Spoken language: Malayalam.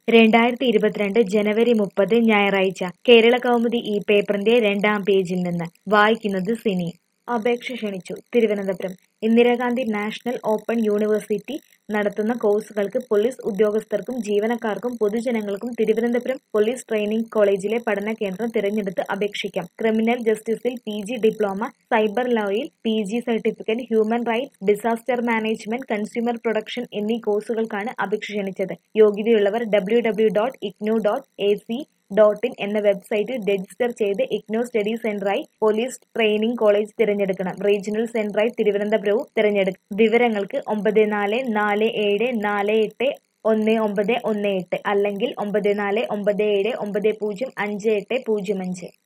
രണ്ടായിരത്തി ഇരുപത്തിരണ്ട് ജനുവരി മുപ്പത് ഞായറാഴ്ച കേരള കൗമുദി ഈ പേപ്പറിന്റെ രണ്ടാം പേജിൽ നിന്ന് വായിക്കുന്നത് സിനി അപേക്ഷ ക്ഷണിച്ചു Thiruvananthapuram Indira Gandhi national open university നടത്തുന്ന കോഴ്സുകൾക്ക് പോലീസ് ഉദ്യോഗസ്ഥർക്കും ജീവനക്കാർക്കും പൊതുജനങ്ങൾക്കും തിരുവനന്തപുരം പോലീസ് ട്രെയിനിംഗ് കോളേജിലെ പഠന കേന്ദ്രം തിരഞ്ഞെടുത്ത് അപേക്ഷിക്കാം ക്രിമിനൽ ജസ്റ്റിസിൽ പി ജി ഡിപ്ലോമ സൈബർ ലോയിൽ P G certificate human rights disaster management consumer production എന്നീ കോഴ്സുകൾക്കാണ് അപേക്ഷ ക്ഷണിച്ചത് യോഗ്യതയുള്ളവർ W W dot IGNOU dot A C dot in എന്ന വെബ്സൈറ്റിൽ രജിസ്റ്റർ ചെയ്ത് ഇഗ്നോ സ്റ്റഡി സെന്ററായി പോലീസ് ട്രെയിനിംഗ് കോളേജ് തിരഞ്ഞെടുക്കണം റീജിയണൽ സെന്ററായി തിരുവനന്തപുരവും തിരഞ്ഞെടുക്കും വിവരങ്ങൾക്ക് ഒമ്പത് നാല് നാല് ഏഴ് നാല് എട്ട് ഒന്ന് ഒമ്പത് ഒന്ന് എട്ട് അല്ലെങ്കിൽ ഒമ്പത് നാല് ഒമ്പത് ഏഴ് ഒമ്പത് പൂജ്യം അഞ്ച് എട്ട് പൂജ്യം അഞ്ച്